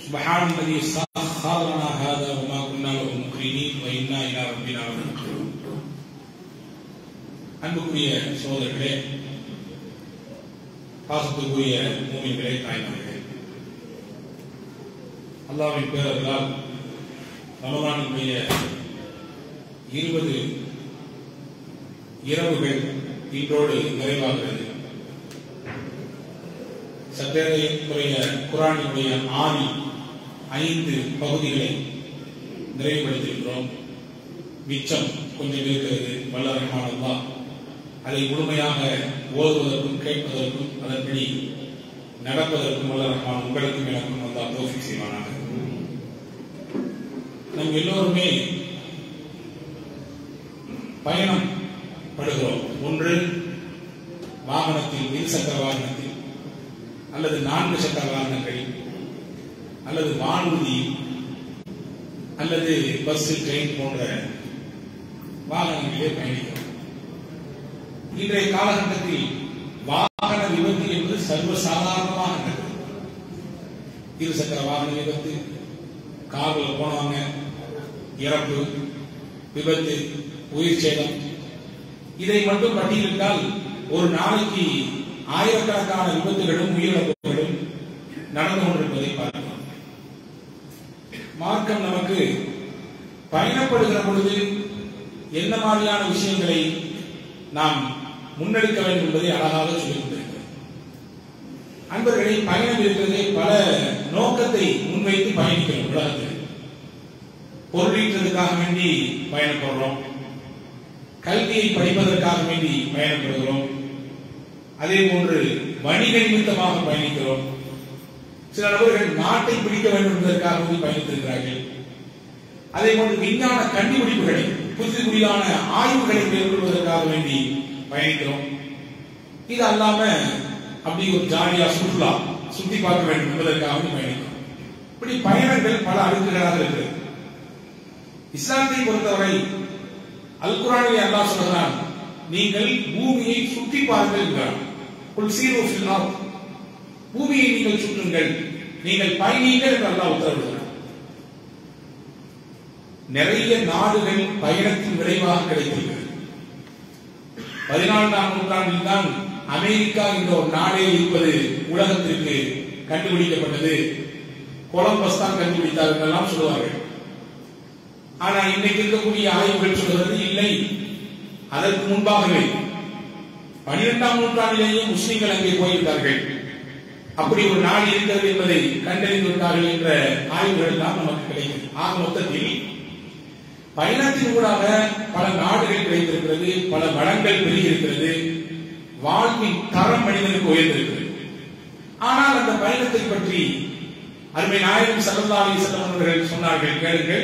سبحان الذي سخر لنا هذا وما كنا له مقرنين وإنا إلى ربنا لمنقلبون அன்புக்குரிய சோதரர்களே பாசத்துக்குரிய மூமிகளே தாய்மார்களே அல்லாவின் பேரர்களால் ரமலானுடைய இருபது இரவுகள் இன்றோடு நிறைவாகிறது சற்றேறைய குரானினுடைய ஆணி ஐந்து பகுதிகளை நிறைவுபடுத்தியிருக்கிறோம் மிச்சம் கொஞ்சம் இருக்கிறது வல்லரமானல்லா அதை முழுமையாக ஓதுவதற்கும் கேட்பதற்கும் அதன்படி நடப்பதற்கும் வல்லரமான் உங்களுக்கும் எனக்கும் வந்தா தோஃபி செய்வானாக நம் எல்லோருமே பயணம் படுகிறோம் ஒன்று வாகனத்தில் இருசக்கர வாகனத்தில் அல்லது நான்கு சக்கர வாகனங்களில் அல்லது வானூர்தி அல்லது பஸ் ட்ரெயின் போன்ற வாகனங்களிலே பயணிக்கிறோம் இன்றைய காலகட்டத்தில் வாகன விபத்து என்பது சர்வசாதாரணமாக நடக்குது இருசக்கர வாகன விபத்து காரில் போனவங்க இறப்பு விபத்து உயிர் சேதம் இதை மட்டும் பட்டியலிட்டால் ஒரு நாளைக்கு ஆயிரக்கணக்கான விபத்துகளும் உயிரிழப்புகளும் நடந்து கொண்டிருப்பதை பார்க்கலாம் மார்க்கம் நமக்கு பயணப்படுகிற பொழுது என்ன மாதிரியான விஷயங்களை நாம் முன்னெடுக்க வேண்டும் என்பதை அழகாக சொல்லிக் கொண்டிருக்கிறது அன்பர்களை பயணம் இருக்கிறதே பல நோக்கத்தை முன்வைத்து பயணிக்கிறோம் உலகத்தில் பொருளீட்டுறதுக்காக வேண்டி பயணப்படுறோம் கல்வியை படிப்பதற்காக வேண்டி பயணப்படுகிறோம் அதே போன்று வணிக நிமித்தமாக பயணிக்கிறோம் சில நபர்கள் நாட்டை பிடிக்க வேண்டும் என்பதற்காக வேண்டி பயணித்திருக்கிறார்கள் அதே போன்று விஞ்ஞான கண்டுபிடிப்புகளை புதிய புதிதான ஆய்வுகளை மேற்கொள்வதற்காக வேண்டி பயணிக்கிறோம் இது அல்லாம அப்படி ஒரு ஜாலியா சுற்றுலா சுத்தி பார்க்க வேண்டும் என்பதற்காக வேண்டி பயணிக்கிறோம் இப்படி பயணங்கள் பல அடுக்குகளாக இருக்கிறது இஸ்லாத்தை பொறுத்தவரை அல் குரானிலே அல்லாஹ் சொல்கிறான் நீங்கள் பூமியை சுற்றி பாருங்கள் என்கிறான் குல் சீரோ ஃபில் அர்த். பூமியை நீங்கள் சுற்றுங்கள் நீங்கள் பயணிங்கள் என்று அல்லாஹ் உத்தரவிடுகிறான் நிறைய நாடுகள் பயணத்தின் விளைவாக கிடைத்திருக்கிறது பதினான்காம் நூற்றாண்டில் தான் அமெரிக்கா என்ற ஒரு நாடே இருப்பது உலகத்திற்கு கண்டுபிடிக்கப்பட்டது கொலம்பஸ் தான் கண்டுபிடித்தார் என்றெல்லாம் சொல்லுவார்கள் ஆனா இன்னைக்கு இருக்கக்கூடிய ஆய்வுகள் சொல்கிறது இல்லை அதற்கு முன்பாகவே பனிரெண்டாம் நூற்றாண்டிலேயே முஸ்லிம்கள் அங்கே போயிருந்தார்கள் அப்படி ஒரு நாடு இருக்கிறது என்பதை கண்டறிந்து விட்டார்கள் என்ற ஆய்வுகள் எல்லாம் நமக்கு கிடைக்கும் ஆக மொத்தத்தில் பயணத்தின் ஊடாக பல நாடுகள் கிடைத்திருக்கிறது பல வளங்கள் பெருகியிருக்கிறது வாழ்வின் தரம் மனிதனுக்கு உயர்ந்திருக்கிறது ஆனால் அந்த பயணத்தை பற்றி அருமை நாயகம் சல்லா அலி அவர்கள் சொன்னார்கள் கேளுங்கள்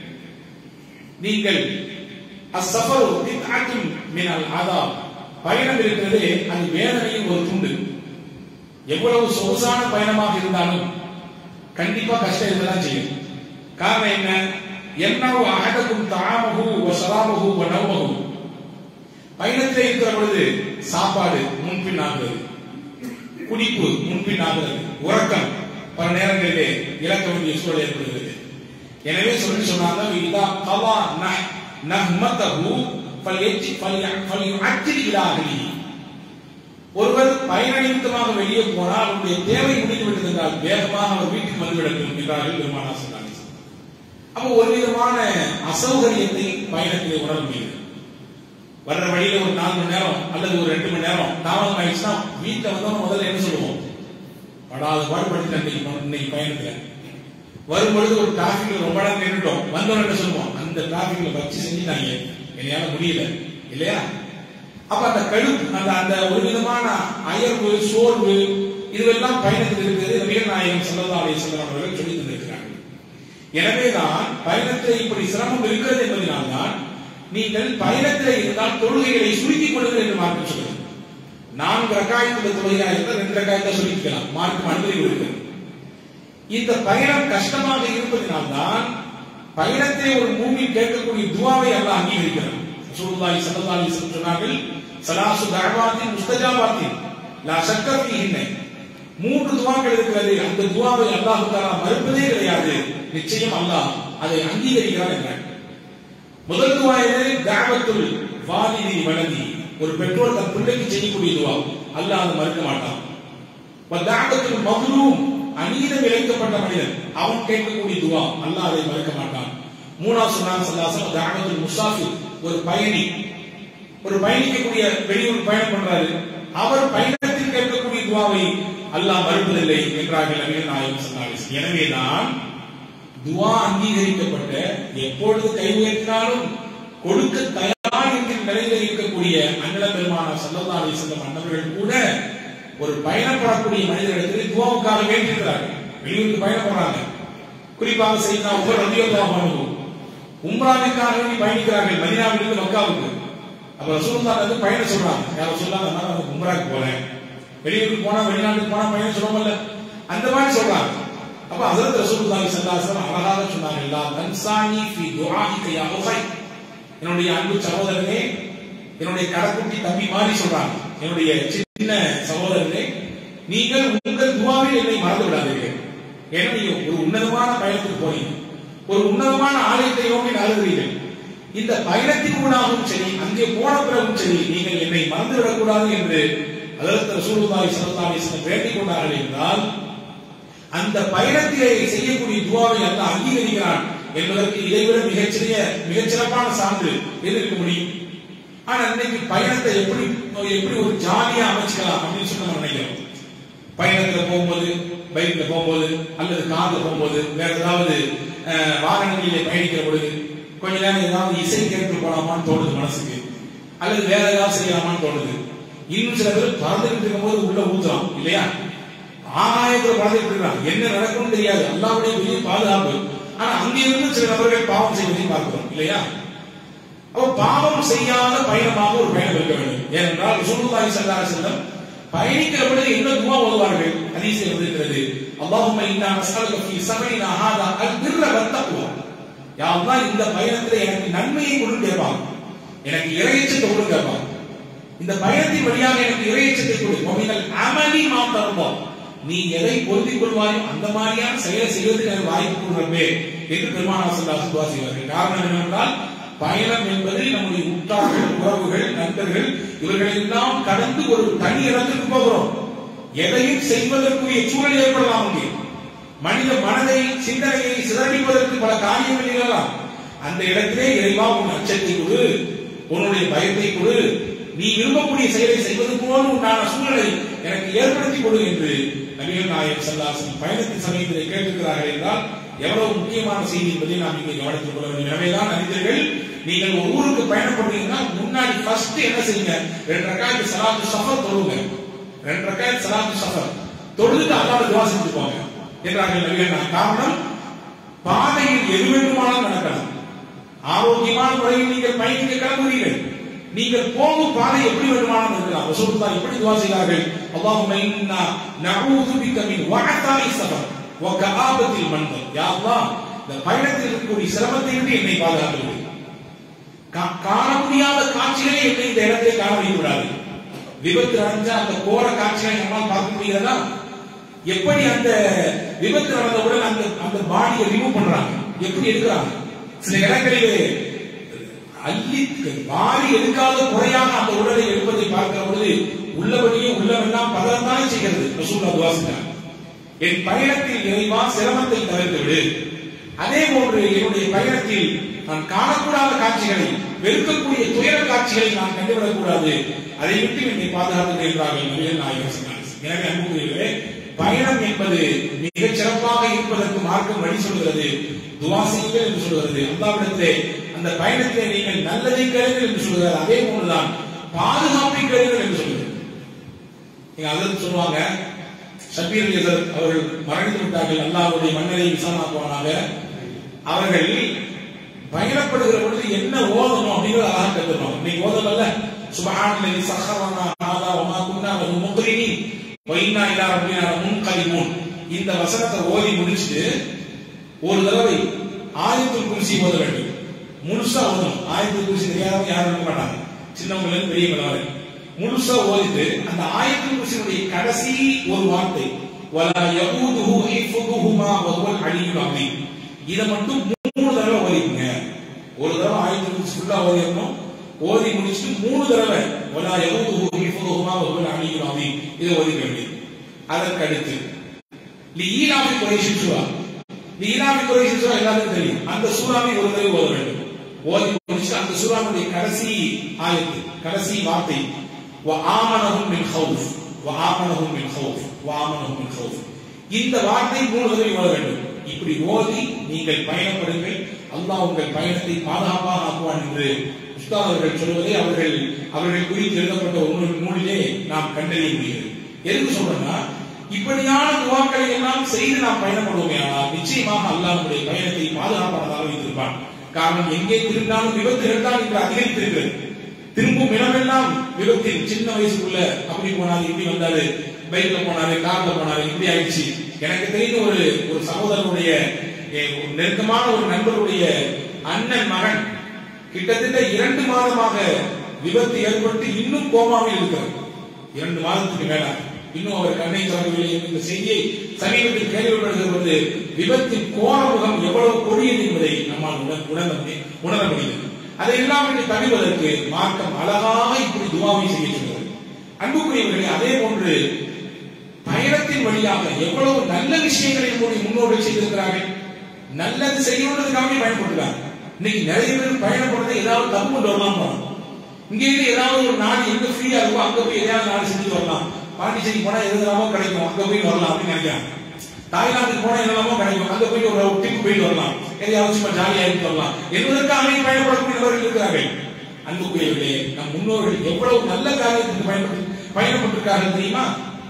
நீங்கள் அசஃபரு பித்அத்துன் மினல் அதாப் பயணம் இருக்கிறதே அது வேதனையின் ஒரு துண்டு எவ்வளவு சொகுசான பயணமாக இருந்தாலும் கண்டிப்பா கஷ்டம் இருக்கதான் செய்யும் காரணம் என்ன என்னவோ அகதக்கும் தாமகு சராமகு நவமகு பயணத்தில் இருக்கிற பொழுது சாப்பாடு முன்பின் ஆகிறது குடிப்பு முன்பின் ஆகிறது உறக்கம் பல நேரங்களிலே இழக்க வேண்டிய சூழல் ஏற்படுகிறது எனவே சொல்லி சொன்னாங்க இதா கவா நஹ் நஹ்மதஹு ஃபல்யஜி ஃபல்யுஅஜ்ஜில் இலா அஹ்லிஹி ஒருவர் பயண நிமித்தமாக வெளியே போனால் அவருடைய தேவை முடிந்து விட்டது என்றால் வேகமாக அவர் வீட்டுக்கு வந்துவிடட்டும் என்றார்கள் பெருமானா சொன்னாங்க அப்போ ஒரு விதமான அசௌகரியத்தை பயணத்திலே உணர முடியுது வர்ற வழியில ஒரு நாலு மணி நேரம் அல்லது ஒரு ரெண்டு மணி நேரம் தாமதம் ஆயிடுச்சுன்னா வீட்டுல வந்தவங்க முதல்ல என்ன சொல்லுவோம் படாத பாடுபட்டு இன்னைக்கு இன்னைக்கு பயணத்துல வரும் பொழுது ஒரு டிராபிக்ல ரொம்ப நேரம் நின்றுட்டோம் வந்தவங்க என்ன சொல்லுவோம் அந்த டிராபிக்ல வச்சு செஞ்சுட்டாங்க என்னால முடியல இல்லையா அப்ப அந்த கழுப்பு அந்த அந்த ஒரு விதமான அயர்வு சோர்வு இதுவெல்லாம் பயணத்தில் இருக்கிறது நபிகள் நாயகம் சல்லா அலி சொல்லம் அவர்கள் சொல்லி தந்திருக்கிறார்கள் எனவேதான் பயணத்தில் இப்படி சிரமம் இருக்கிறது என்பதனால்தான் நீங்கள் பயணத்தில் இருந்தால் தொழுகைகளை சுருக்கிக் கொள்ளுங்கள் என்று மார்க்கம் சொல்லுங்கள் நான்கு ரகாயத்துல தொழுகையா இருந்தால் ரெண்டு ரகாயத்தை சுருக்கிக்கலாம் மார்க்கம் அனுமதி கொடுக்கிறது இந்த பயணம் கஷ்டமாக இருப்பதனால்தான் பயணத்தை ஒரு மூமி கேட்கக்கூடிய துவாவை அல்லாஹ் அங்கீகரிக்கிறார் ரசூலுல்லாஹி ஸல்லல்லாஹு அலைஹி வஸல்லம் சொன்னார்கள் சலாசு தஅவாத்தின் முஸ்தஜாபாத்தின் லா ஷக்க ஃபீஹின்ன மூன்று துவாக்கள் இருக்கிறது அந்த துவாவை அல்லாஹ் தாலா மறுப்பதே கிடையாது நிச்சயம் அல்லாஹ் அதை அங்கீகரிக்கிறான் என்றார் முதல் துவா எது தாவத்துல் வாலிதி வலதி ஒரு பெற்றோர் தன் பிள்ளைக்கு செய்யக்கூடிய துவா அல்லாஹ் அதை மறுக்க மாட்டான் தாவத்துல் மகுரூம் அநீதம் இழைக்கப்பட்ட மனிதன் அவன் கேட்கக்கூடிய துவா அல்லாஹ் அதை மறுக்க மாட்டான் மூணாவது சொன்னாங்க சல்லாசம் தாவத்துல் முசாஃபிர் ஒரு பயணி ஒரு பயணிக்கக்கூடிய வெளியூர் பயணம் பண்றாரு அவர் பயணத்தில் கேட்கக்கூடிய துவாவை அல்லாஹ் மறுப்பதில்லை என்றார்கள் நபிகள் நாயகம் சொன்னார்கள் எனவேதான் துவா அங்கீகரிக்கப்பட்ட எப்பொழுது கை உயர்த்தினாலும் கொடுக்க தயார் என்கிற நிலையில இருக்கக்கூடிய அண்ணல பெருமான சல்லல்லா அலி செல்லம் அண்ணவர்கள் கூட ஒரு பயணப்படக்கூடிய மனிதரிடத்தில் துவாவுக்காக வேண்டியிருக்கிறார்கள் வெளியூருக்கு பயணப்படுறாங்க குறிப்பாக செய்தா உபர் ரதியோல்லாஹ் அனுபவம் உம்ராவிற்காக வேண்டி பயணிக்கிறார்கள் மதினாவிலிருந்து மக்காவுக்கு அப்ப ரசூலுல்லாஹ் வந்து பயணம் சொல்றாங்க யாரோ சொல்லாங்க நான் வந்து உம்ராக்கு போறேன் வெளியூருக்கு போனா வெளிநாட்டுக்கு போனா பயணம் சொல்லுவோம்ல அந்த மாதிரி சொல்றாங்க அப்ப ஹஜரத் ரசூலுல்லாஹி ஸல்லல்லாஹு அலைஹி வஸல்லம் அழகாக சொன்னாங்க லா தன்சானி ஃபி துஆஇக யா உஹை என்னுடைய அன்பு சகோதரனே என்னுடைய கடைக்குட்டி தம்பி மாதிரி சொல்றாங்க என்னுடைய சின்ன சகோதரனே நீங்கள் உங்கள் துவாவில் என்னை மறந்து விடாதீர்கள் ஏன்னா நீங்க ஒரு உன்னதமான பயணத்துக்கு போறீங்க ஒரு உன்னதமான ஆலயத்தை நோக்கி நகர்கிறீர்கள் இந்த பயணத்தின் ஊடாகவும் சரி அங்கே போன பிறகும் சரி நீங்கள் என்னை மறந்துவிடக் கூடாது என்று அதற்கு ரசூலுல்லாஹி ஸல்லல்லாஹு அலைஹி வஸல்லம் வேண்டிக் கொண்டார்கள் என்றால் அந்த பயணத்திலே செய்யக்கூடிய துவாவை அல்லாஹ் அங்கீகரிக்கிறான் என்பதற்கு இதைவிட மிகச்சிறிய மிகச்சிறப்பான சான்று எது இருக்க முடியும் ஆனா இன்னைக்கு பயணத்தை எப்படி எப்படி ஒரு ஜாலியா அமைச்சுக்கலாம் அப்படின்னு சொல்லி நம்ம நினைக்கிறோம் பயணத்துல போகும்போது பைக்ல போகும்போது அல்லது கார்ல போகும்போது வேற ஏதாவது அஹ், வாகனங்களிலே பயணிக்கிற பொழுது கொஞ்ச நேரம் ஏதாவது இசை கேட்டு போலாமான்னு தோணுது மனசுக்கு அல்லது வேற ஏதாவது செய்யலாமான்னு தோணுது இன்னும் சில பேர் பறந்துகிட்டு இருக்கும்போது உள்ள ஊத்துறான் இல்லையா ஆகாயத்துல பறந்துட்டு இருக்கான் என்ன நடக்கும்னு தெரியாது அல்லாவுடைய பெரிய பாதுகாப்பு ஆனா அங்கிருந்து சில நபர்கள் பாவம் செய்வதை பார்க்கிறோம் இல்லையா அப்ப பாவம் செய்யாத பயணமாக ஒரு பயணம் இருக்க வேண்டும் ஏனென்றால் ரசூலுல்லாஹி ஸல்லல்லாஹு அலைஹி வஸல்லம் பயணிக்கிற பொழுது என்ன துவா ஓதுவார்கள் ஹதீஸில் வந்திருக்கிறது அல்லாஹும்ம இன்னா நஸ்அலுக ஃபீ சஃபரினா ஹாதா அல்-பிர்ர வத்-தக்வா யா அல்லாஹ் இந்த பயணத்துல எனக்கு நன்மையை கொடு கேட்பாங்க எனக்கு இறையச்சத்தை கொடு கேட்பாங்க இந்த பயணத்தின் வழியாக எனக்கு இறையச்சத்தை கொடு வமினல் அமலி மா தர்தா நீ எதை பொருந்திக் கொள்வாயோ அந்த மாதிரியான செயலை செய்வதற்கு எனக்கு வாய்ப்பு கொடுறமே என்று பெருமானா சல்லா துவா செய்வார்கள் காரணம் என்னவென்றால் பயணம் என்பது நம்முடைய உற்றார்கள் உறவுகள் நண்பர்கள் இவர்களை எல்லாம் கடந்து ஒரு தனி இடத்துக்கு போகிறோம் எதையும் செய்வதற்குரிய சூழல் ஏற்படலாம் அங்கே மனித மனதை சிந்தனையை சிதறடிப்பதற்கு பல காரியங்கள் நிகழலாம் அந்த இடத்திலே இறைவா உன் அச்சத்தை கொடு உன்னுடைய பயத்தை கொடு நீ விரும்பக்கூடிய செயலை செய்வது போல உண்டான சூழலை எனக்கு ஏற்படுத்தி கொடு என்று நபிகள் நாயகம் சல்லாசன் பயணத்தின் சமயத்திலே கேட்டிருக்கிறார்கள் என்றால் எவ்வளவு முக்கியமான செய்தி என்பதை நாம் இங்கே கவனித்துக் கொள்ள வேண்டும் எனவேதான் அறிஞர்கள் நீங்கள் ஒரு ஊருக்கு பயணப்படுறீங்கன்னா முன்னாடி ஃபர்ஸ்ட் என்ன செய்யுங்க ரெண்டு ரக்காய்க்கு சலாத்து சஃபர் தொழுங்க ரெண்டு ரக்காய்க்கு சலாத்து சஃபர் தொழுதுட்டு அல்லாத துவா செஞ்சு போங்க என்றார்கள் நபிகள் நான் காரணம் பாதையில் எது வேண்டுமானாலும் நடக்கலாம் ஆரோக்கியமான முறையில் நீங்கள் பயணிக்க கிளம்புகிறீர்கள் நீங்கள் போகும் பாதை எப்படி வேண்டுமானாலும் இருக்கலாம் ரசூலுல்லாஹ் எப்படி துவா செய்தார்கள் அல்லாஹும்ம இன்னா நஊது பிக்க மின் வஅதாஇ ஸஃபர் வ கஆபத்தில் மன்தர் யா அல்லாஹ் இந்த பயணத்தில் இருக்கக்கூடிய சிரமத்தை விட்டு என்னை பாதுகாக்கிறது கா- காண முடியாத காட்சிகளை என்னை இந்த இடத்திலே காண வைத்து விடாது விபத்து அடைஞ்ச அந்த கோர காட்சிகளை நம்மால் பார்க்க முடிகிறதா எப்படி அந்த விபத்து நடந்தவுடன் அந்த அந்த பாடியை ரிமூவ் பண்றாங்க எப்படி எடுக்கிறாங்க சில இடங்களிலே அள்ளி வாரி எடுக்காத குறையாக அந்த உடலை எடுப்பதை பார்க்கிற பொழுது உள்ளபடியே உள்ளவெல்லாம் பதறத்தானே செய்கிறது ரசூல்லா துவாசினார் என் பயணத்தில் இறைவா சிரமத்தை தவிர்த்து விடு அதே போன்று என்னுடைய பயணத்தில் நான் காணக்கூடாத காட்சிகளை வெறுக்கக்கூடிய துயர காட்சிகளை நான் கண்டுவிடக் கூடாது அதை விட்டு என்னை பாதுகாத்து என்றார்கள் நபிகள் நாயகம் சொன்னார்கள். எனவே அன்புக்குரியவர்களே பயணம் என்பது மிகச் சிறப்பாக இருப்பதற்கு மார்க்கம் வழி சொல்கிறது துவா செய்யுங்கள் என்று சொல்கிறது அல்லாவிடத்திலே அந்த பயணத்திலே நீங்கள் நல்லதை கேளுங்கள் என்று சொல்கிறார் அதே போன்றுதான் பாதுகாப்பை கேளுங்கள் என்று சொல்கிறது நீங்க அதற்கு சொல்லுவாங்க ஷபீர் யசர் அவர்கள் மரணித்து விட்டார்கள் அல்லாஹ்வுடைய மன்னரை விசாரணாக்குவானாக அவர்கள் பயணப்படுகிற பொழுது என்ன ஓதணும் அப்படிங்கிறது அழகா கத்துக்கணும் இன்னைக்கு ஓதல சுபஹானல்லதி சஹரனா ஹாதா வமா குன்னா லஹு முக்ரினீன் வ இன்னா இலா ரப்பினா முன்கலிமூன் இந்த வசனத்தை ஓதி முடிச்சுட்டு ஒரு தடவை ஆயத்துல் குர்சி ஓத வேண்டும் முழுசா ஓதணும் ஆயத்துல் குர்சி தெரியாதவங்க யாரும் இருக்க மாட்டாங்க சின்னவங்க பெரியவங்க வரை முழுசா ஓதிட்டு அந்த ஆயத்துல் குர்சியினுடைய கடைசி ஒரு வார்த்தை ولا يؤوده حفظهما وهو العلي العظيم இதை மட்டும் மூணு தடவை ஓதிங்க ஒரு தடவை ஆயிரத்தி முடிச்சு ஃபுல்லா ஓதிடணும் ஓதி முடிச்சுட்டு மூணு தடவை ولا يؤوده حفظهما وهو العلي العظيم இதை ஓதிக்க வேண்டியது அதற்கு அடுத்து லீலாவி குறைஷி சூரா லீலாவி குறைஷி சூரா எல்லாருக்கும் தெரியும் அந்த சூறாவை ஒரு தடவை ஓத வேண்டும் ஓதி முடிச்சு அந்த சூறாவுடைய கடைசி ஆயத்து கடைசி வார்த்தை وآمنهم من خوف وآمنهم من خوف وآمنهم من خوف இந்த வார்த்தை மூணு தடவை ஓத வேண்டும் இப்படி ஓதி நீங்கள் பயணப்படுங்கள் அல்லாஹ் உங்கள் பயணத்தை பாதுகாப்பாக ஆக்குவான் என்று உஸ்தாத் அவர்கள் சொல்வதை அவர்கள் அவர்கள் குறித்து எழுதப்பட்ட ஒரு நூலிலே நாம் கண்டறிய முடிகிறது எதுக்கு சொல்றேன்னா இப்படியான துவாக்களை எல்லாம் செய்து நாம் பயணப்படுவோமே ஆனால் நிச்சயமாக அல்லாஹ் நம்முடைய பயணத்தை பாதுகாப்பானதாக வைத்திருப்பான் காரணம் எங்கே திருந்தாலும் விபத்துகள் தான் இன்று அதிகரித்திருக்கிறது திரும்பும் இடமெல்லாம் விபத்தில் சின்ன வயசுக்குள்ள அப்படி போனாரு இப்படி வந்தாரு பைக்ல போனாரு கார்ல போனாரு இப்படி ஆயிடுச்சு எனக்கு தெரிந்த ஒரு ஒரு சகோதரனுடைய eh, ஒரு நெருக்கமான ஒரு நண்பருடைய அண்ணன் மகன் கிட்டத்தட்ட இரண்டு மாதமாக விபத்து ஏற்பட்டு இன்னும் கோமாவில் இருக்கிறார் இரண்டு மாதத்துக்கு மேல இன்னும் அவர் கண்ணை திறக்கவில்லை என்ற செய்தியை சமீபத்தில் கேள்விப்படுகிறது விபத்தின் கோரமுகம் எவ்வளவு கொடியது என்பதை நம்மால் உணர் உணர முடியும் உணர முடியும் அதை எல்லாம் இன்று தவிர்வதற்கு மார்க்கம் அழகாக இப்படி துவாவை செய்ய சொல்கிறது அன்புக்குரியவர்களே அதே போன்று பயணத்தின் வழியாக எவ்வளவு நல்ல விஷயங்களை நம்முடைய முன்னோர்கள் செய்திருக்கிறார்கள் நல்லது செய்யணுன்றதுக்காக பயன்படுத்துறாங்க இன்னைக்கு நிறைய பேர் பயணப்படுறது ஏதாவது தப்பு கொண்டு வரலாம் போறோம் இங்க இருந்து ஏதாவது ஒரு நாடு எங்க ஃப்ரீயா இருக்கோ அங்க போய் எதையாவது நாடு செஞ்சு வரலாம் பாண்டிச்சேரி போனா எதுலாமோ கிடைக்கும் அங்க போய் வரலாம் அப்படின்னு நினைக்கிறாங்க தாய்லாந்துக்கு போனா என்னெல்லாமோ கிடைக்கும் அங்க போய் ஒரு ட்ரிப் போயிட்டு வரலாம் எதையாவது சும்மா ஜாலியா இருந்து வரலாம் என்பதற்காக பயணப்படக்கூடியவர்கள் இருக்கிறார்கள் அன்புக்குரியவர்களே நம் முன்னோர்கள் எவ்வளவு நல்ல காரியத்துக்கு பயன்பட்டு பயணப்பட்டிருக்கார்கள் தெரியுமா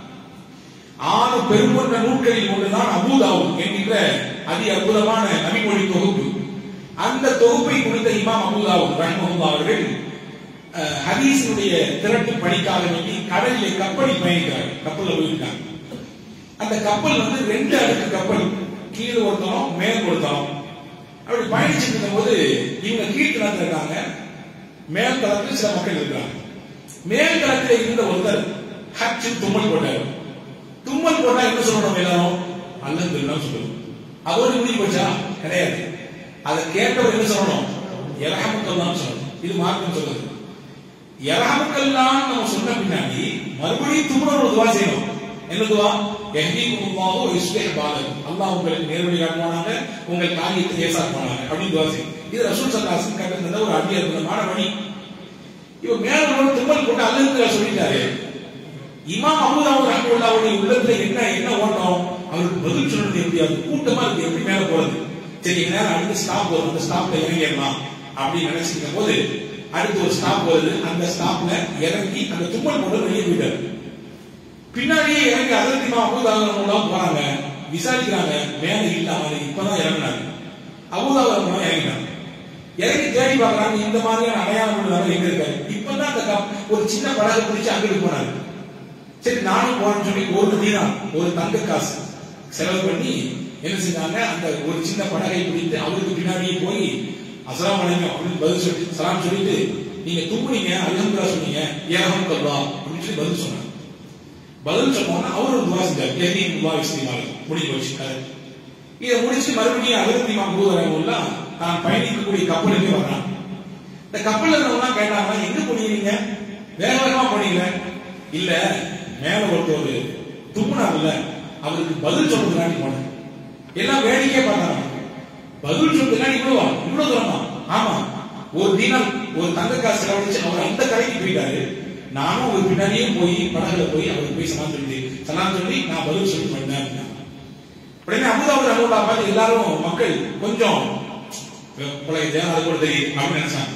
ஆறு பெருங்கொண்ட நூல்களில் ஒன்றுதான் அபூதாவும் என்கின்ற அதி அற்புதமான நபிமொழி தொகுப்பு அந்த தொகுப்பை குறித்த இமாம் அபூதாவும் ரஹ்மஹுல்லா அவர்கள் அஹ், ஹதீஸினுடைய திரட்டு பணிக்காக வேண்டி கடலிலே கப்பலில் பயணிக்கிறார்கள் கப்பல்ல போயிருக்காங்க அந்த கப்பல் வந்து ரெண்டு அடுக்கு கப்பல் கீழே ஒருத்தரம் மேல் ஒருத்தரம் அப்படி பயணிச்சுட்டு இருக்கும்போது இவங்க கீழ்த்தளத்துல இருக்காங்க மேல் தளத்தில் சில மக்கள் இருக்கிறாங்க மேல் தளத்தில் இருந்த ஒருத்தர் ஹச்சு தும்மல் போட்டாரு தும்மல் போட்டா என்ன சொல்லணும் எல்லாரும் அல்லது சொல்லணும் அதோட முடிவு போச்சா கிடையாது அதை கேட்டவர் என்ன சொல்லணும் எரஹமுக்கல்லாம் சொல்லணும் இது மார்க்கம் சொல்லுது எரஹமுக்கல்லாம் நம்ம சொன்ன பின்னாடி மறுபடியும் தும்மல் ஒரு துவா செய்யணும் என்ன துவா எஹ்தீகுமுல்லாஹு யுஸ்லிஹ் பாலக் அல்லாஹ் உங்களுக்கு நேர்வழி காட்டுவானாக உங்கள் காரியத்தை லேசாக்குவானாக அப்படின்னு துவா செய்யும் இது ரசூல் ஸல்லல்லாஹு அலைஹி வஸல்லம் கண்டிருந்த ஒரு அடி அற்புதமான வழி இவ மேல ஒரு தும்மல் போட்டு அல்லது சொல்லிட்டாரு இமாம் அபுதாவுத் ரஹ்மத்துல்லாஹுடைய உள்ளத்துல என்ன என்ன ஓட்டம் அவருக்கு பதில் சொல்றது எப்படி அது கூட்டமா இருக்கு எப்படி மேல போறது சரி நேரம் அடுத்த ஸ்டாப் வரும் அந்த ஸ்டாப்ல இறங்கிடலாம் அப்படின்னு நினைச்சிருக்க போது அடுத்து ஒரு ஸ்டாப் வருது அந்த ஸ்டாப்ல இறங்கி அந்த தும்மல் போட்டு வெளியே போயிட்டாரு பின்னாடியே இறங்கி அதற்கு அபுதாபுரம் போறாங்க விசாரிக்கிறாங்க மேல இல்ல அவன் இப்பதான் இறங்கினாங்க அபுதாபுரம் இறங்கினாங்க இறங்கி தேடி பார்க்கறாங்க இந்த மாதிரியான அடையாளம் உள்ளவங்க எங்க இருக்காரு இப்பதான் அந்த கப்- ஒரு சின்ன படகு பிடிச்சு அங்கிட்டு போனாங்க சரி நானும் போறேன்னு சொல்லி ஒரு தீனம் ஒரு தங்க காசு செலவு பண்ணி என்ன செஞ்சாங்க அந்த ஒரு சின்ன படகை பிடித்து அவருக்கு பின்னாடியே போய் அஸ்ஸலாமு அலைக்கும் அப்படின்னு பதில் சொல்லி சலாம் சொல்லிட்டு நீங்க தும்புனீங்க அல்ஹம்துலில்லாஹ் சொன்னீங்க ஏகம் கல்லா அப்படின்னு சொல்லி பதில் சொன்னாங்க பதில் சொன்னோன்னா அவர் ஒரு துவா செஞ்சார் எதி துவா இஸ்லிமால் முடிஞ்சு போச்சு கதை இதை முடிச்சு மறுபடியும் அகரத்தி மாம்பூதரவுல தான் பயணிக்கக்கூடிய கப்பலுக்கு வர்றான் இந்த கப்பல்ல இருந்தவங்க கேட்டாங்க எங்க போனீங்க வேக வேகமா போனீங்க இல்ல மேல ஒருத்தர் துப்புனார்ல அவருக்கு பதில் சொல்றதுக்காண்டி போனேன் எல்லாம் வேடிக்கையே பார்த்தாங்க பதில் சொல்றதுக்காண்டி இவ்வளவா இவ்வளவு தூரமா ஆமா ஒரு தினம் ஒரு தங்க காசு செலவழிச்சு அவர் அந்த கடைக்கு போயிட்டாரு நானும் அவர் பின்னாடியே போய் படகுல போய் அவருக்கு போய் சலாம் சொல்லி சலாம் சொல்லி நான் பதில் சொல்லி பண்ணேன் அப்படின்னாங்க. உடனே அபுதாபு ரஹ்மத்துல்லா பார்த்து எல்லாரும் மக்கள் கொஞ்சம் பழைய அது கூட தெரியும் அப்படின்னு நினைச்சாங்க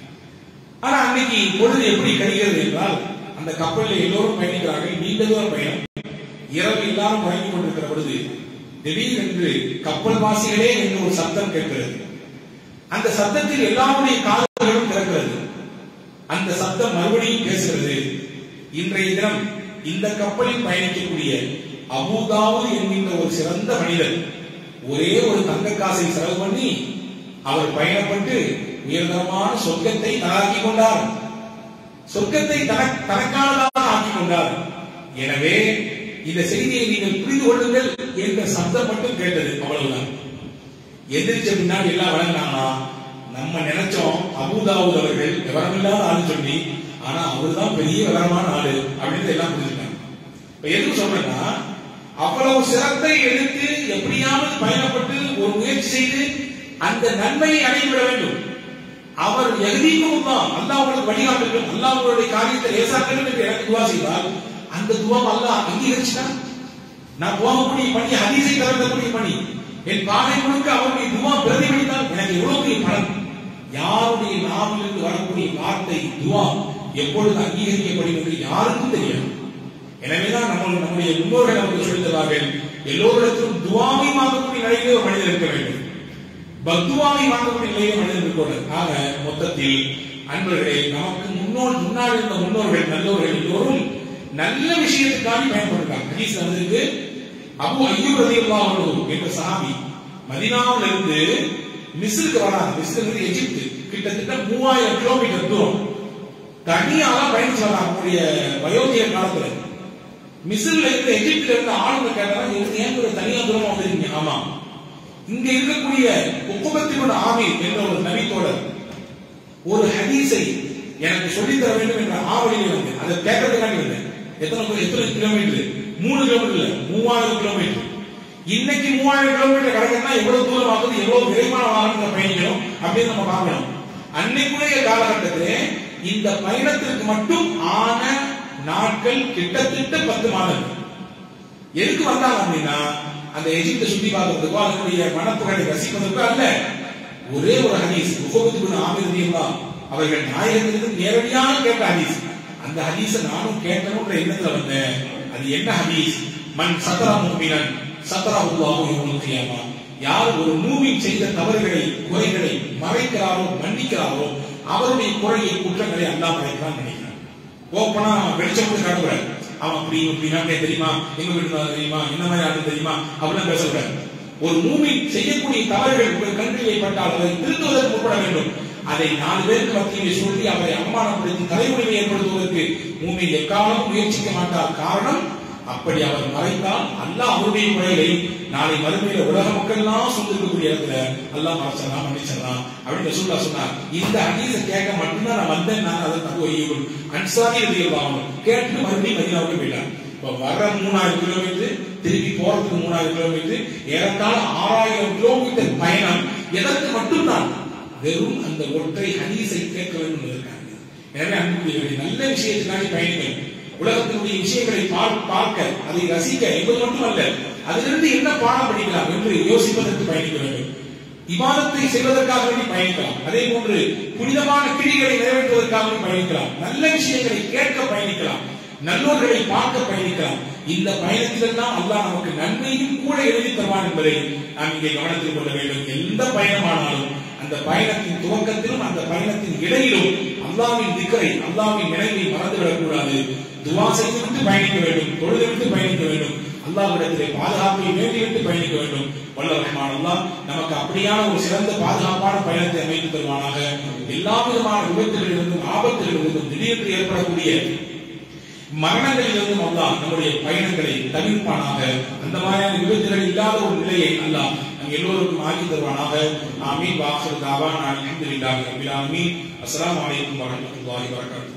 ஆனா அன்னைக்கு பொழுது எப்படி கழிகிறது என்றால் அந்த கப்பலில் எல்லோரும் பயணிக்கிறார்கள் நீண்ட தூர பயணம் இரவு எல்லாரும் பயணிக் கொண்டிருக்கிற பொழுது திடீரென்று கப்பல் வாசிகளே என்று ஒரு சத்தம் கேட்கிறது அந்த சத்தத்தில் எல்லாருடைய காதுகளும் திறக்கிறது அந்த சத்தம் மறுபடியும் பேசுகிறது இன்றைய தினம் இந்த கப்பலில் பயணிக்கக்கூடிய அபுதாவு என்கின்ற ஒரு சிறந்த மனிதர் ஒரே ஒரு தங்க காசை செலவு பண்ணி அவர் பயணப்பட்டு உயர்தரமான சொர்க்கத்தை தனதாக்கி கொண்டார் சொர்க்கத்தை தனக்- தனக்கானதாக ஆக்கிக் கொண்டார் எனவே இந்த செய்தியை நீங்கள் புரிந்து கொள்ளுங்கள் என்ற சப்தம் மட்டும் கேட்டது அவ்வளவுதான் எந்திரிச்ச பின்னாடி எல்லாம் வழங்கினாங்கன்னா நம்ம நினைச்சோம் அபுதாவுத் அவர்கள் விவரமில்லாத ஆளு சொல்லி ஆனா அவர்தான் பெரிய விவரமான ஆளு அப்படின்னு எல்லாம் புரிஞ்சுட்டாங்க இப்ப எதுக்கு சொல்றேன்னா அவ்வளவு சிரத்தை எடுத்து எப்படியாவது பயணப்பட்டு ஒரு முயற்சி செய்து அந்த நன்மையை அடைந்துவிட வேண்டும் அவர் எகுதிக்கும் தான் அல்லாஹ் உங்களுக்கு வழிகாட்டட்டும் அல்லாஹ் உங்களுடைய காரியத்தை லேசாக்கட்டும் என்று எனக்கு துவா செய்தால் அந்த துவா அல்லாஹ் அங்கீகரிச்சுட்டான் நான் போகக்கூடிய பணி ஹதீஸை திறக்கக்கூடிய பணி என் பாதை முழுக்க அவருடைய துவா பிரதிபலித்தால் எனக்கு எவ்வளவு பெரிய பலன் யாருடைய நாவிலிருந்து வரக்கூடிய வார்த்தை துவா எப்பொழுது அங்கீகரிக்கப்படும் என்று யாருக்கும் தெரியாது எனவேதான் நம்ம நம்முடைய முன்னோர்கள் நமக்கு சொல்லுகிறார்கள் எல்லோரிடத்திலும் துவாவை வாங்கக்கூடிய நிலையிலே ஒரு மனிதர் இருக்க வேண்டும் பத்துவாவை வாங்கக்கூடிய நிலையிலே மனிதன் இருக்கக்கூடாது ஆக மொத்தத்தில் அன்பர்களே நமக்கு முன்னோர் முன்னால் இருந்த முன்னோர்கள் நல்லவர்கள் எல்லோரும் நல்ல விஷயத்துக்காக பயன்படுறாங்க ஹதீஸ் வந்திருக்கு அபு ஐயூப் ரலியல்லாஹு அன்ஹு என்ற சஹாபி மதீனாவில் இருந்து மிஸ்ருக்கு வராங்க மிஸ்ர் எகிப்து கிட்டத்தட்ட மூவாயிரம் கிலோமீட்டர் தூரம் தனியால பயணிச்சு வராங்க அவங்களுடைய வயோதிக காலத்துல மிஸ்ர்ல இருந்து எகிப்துல இருந்து ஆளுங்க கேட்டாங்க இவங்க ஏன் ஒரு தனியா தூரமா வந்திருக்கீங்க ஆமா இங்க இருக்கக்கூடிய உக்குபத்தினோட ஆமீர் என்ற ஒரு நபித்தோழர் ஒரு ஹதீஸை எனக்கு சொல்லித் தர வேண்டும் என்ற ஆவலில் வந்தேன் அதை கேட்கறதுக்காண்டி வந்தேன் எத்தனை பேர் எத்தனை கிலோமீட்டர் மூணு கிலோமீட்டர் இல்ல மூவாயிரம் கிலோமீட்டர் இன்னைக்கு மூவாயிரம் கிலோமீட்டர் கிடைக்கணும்னா எவ்வளவு தூரம் ஆகுது எவ்வளவு விரைவான வாகனங்களை பயணிக்கணும் அப்படின்னு நம்ம பார்க்கணும் அன்னைக்குரிய காலகட்டத்திலே இந்த பயணத்திற்கு மட்டும் ஆன நாட்கள் கிட்டத்தட்ட பத்து மாதங்கள் எதுக்கு வந்தாங்க அப்படின்னா அந்த எகிப்தை சுத்தி பார்க்கறதுக்கோ அதனுடைய மனப்புகளை ரசிப்பதற்கோ அல்ல ஒரே ஒரு ஹதீஸ் முகமது ஆமிரதியல்லா அவர்கள் நாயகத்திலிருந்து நேரடியாக கேட்ட ஹதீஸ் அந்த ஹதீஸை நானும் கேட்கணும்ன்ற எண்ணத்துல வந்தேன் அது என்ன ஹதீஸ் மன் சத்தரா மூமினன் சத்தரா உருவாகும் இவனுக்கு யார் ஒரு மூவின் செய்த தவறுகளை குறைகளை மறைக்கிறாரோ மன்னிக்கிறாரோ அவருடைய குறையை குற்றங்களை அல்லா மறைக்கிறான் நினைக்கிறான் ஓப்பனா வெளிச்சம் போட்டு காட்டுறாரு அவன் அப்படி இப்படி நாட்டே தெரியுமா எங்க வீட்டு தெரியுமா என்ன மாதிரி ஆளு தெரியுமா அப்படிலாம் பேசக்கூடாது ஒரு மூமி செய்யக்கூடிய தவறுகள் உங்கள் கண்ணில் ஏற்பட்டால் அதை திருத்துவதற்கு முற்பட வேண்டும் அதை நாலு பேருக்கு மத்தியிலே சொல்லி அவரை அவமானப்படுத்தி தலைமுறையை ஏற்படுத்துவதற்கு மூமி எக்காலம் முயற்சிக்க மாட்டார் காரணம் அப்படி அவர் மறைத்தால் அல்லாஹ் அவருடைய குறைகளை நாளை மறுமையில உலக மக்கள் எல்லாம் சொல்லிருக்கக்கூடிய இடத்துல அல்லாஹ் மறைச்சிடலாம் மன்னிச்சிடலாம் அப்படின்னு ரசூல்லா சொன்னார் இந்த ஹதீஸை கேட்க மட்டும்தான் நான் வந்தேன் நான் அதை தப்பு அன்சாரி எழுதியிருப்பாங்க கேட்டு மறுபடியும் மதினாவுக்கு போயிட்டார் இப்ப வர மூணாயிரம் கிலோமீட்டர் திருப்பி போறதுக்கு மூணாயிரம் கிலோமீட்டர் ஏறத்தாழ ஆறாயிரம் கிலோமீட்டர் பயணம் எதற்கு மட்டும்தான் வெறும் அந்த ஒற்றை ஹதீஸை கேட்க வேண்டும் என்பதற்காக எனவே அன்புக்குரியவர்கள் நல்ல விஷயத்தினாலே பயணிகள் உலகத்தினுடைய விஷயங்களை பார்க்க அதை ரசிக்க என்பது மட்டுமல்ல அதிலிருந்து என்ன பாடம் படிக்கலாம் என்று யோசிப்பதற்கு பயணிக்க வேண்டும் இமாதத்தை செய்வதற்காக வேண்டி பயணிக்கலாம் அதே போன்று புனிதமான கிரிகளை நிறைவேற்றுவதற்காக வேண்டி பயணிக்கலாம் நல்ல விஷயங்களை கேட்க பயணிக்கலாம் நல்லோர்களை பார்க்க பயணிக்கலாம் இந்த பயணத்திலெல்லாம் அல்லாஹ் நமக்கு நன்மையும் கூட எழுதி தருவான் என்பதை நாம் இங்கே கவனத்தில் கொள்ள வேண்டும் எந்த பயணமானாலும் அந்த பயணத்தின் துவக்கத்திலும் அந்த பயணத்தின் இடையிலும் அல்லாவின் திக்கரை அல்லாவின் நினைவை மறந்துவிடக் கூடாது துவா செய்துவிட்டு பயணிக்க வேண்டும் தொழுதுவிட்டு பயணிக்க வேண்டும் அல்லாஹ்விடத்திலே பாதுகாப்பை வேண்டிவிட்டு பயணிக்க வேண்டும் வல்ல ரஹ்மான் அல்லாஹ் நமக்கு அப்படியான ஒரு சிறந்த பாதுகாப்பான பயணத்தை அமைத்து தருவானாக எல்லா விதமான விபத்துகளிலிருந்தும் ஆபத்துகளிலிருந்தும் திடீரென்று ஏற்படக்கூடிய மரணங்களிலிருந்தும் அல்லாஹ் நம்முடைய பயணங்களை தவிர்ப்பானாக அந்த மாதிரியான விபத்துகள் இல்லாத ஒரு நிலையை அல்லாஹ் நம் எல்லோருக்கும் ஆக்கி தருவானாக ஆமீன் வாசல் தாவா நான் அல்ஹம்துலில்லாஹி ரப்பில் ஆலமீன் அஸ்ஸலாமு அலைக்கும் வரஹ்மத்துல்லாஹி வபரகாத்துஹு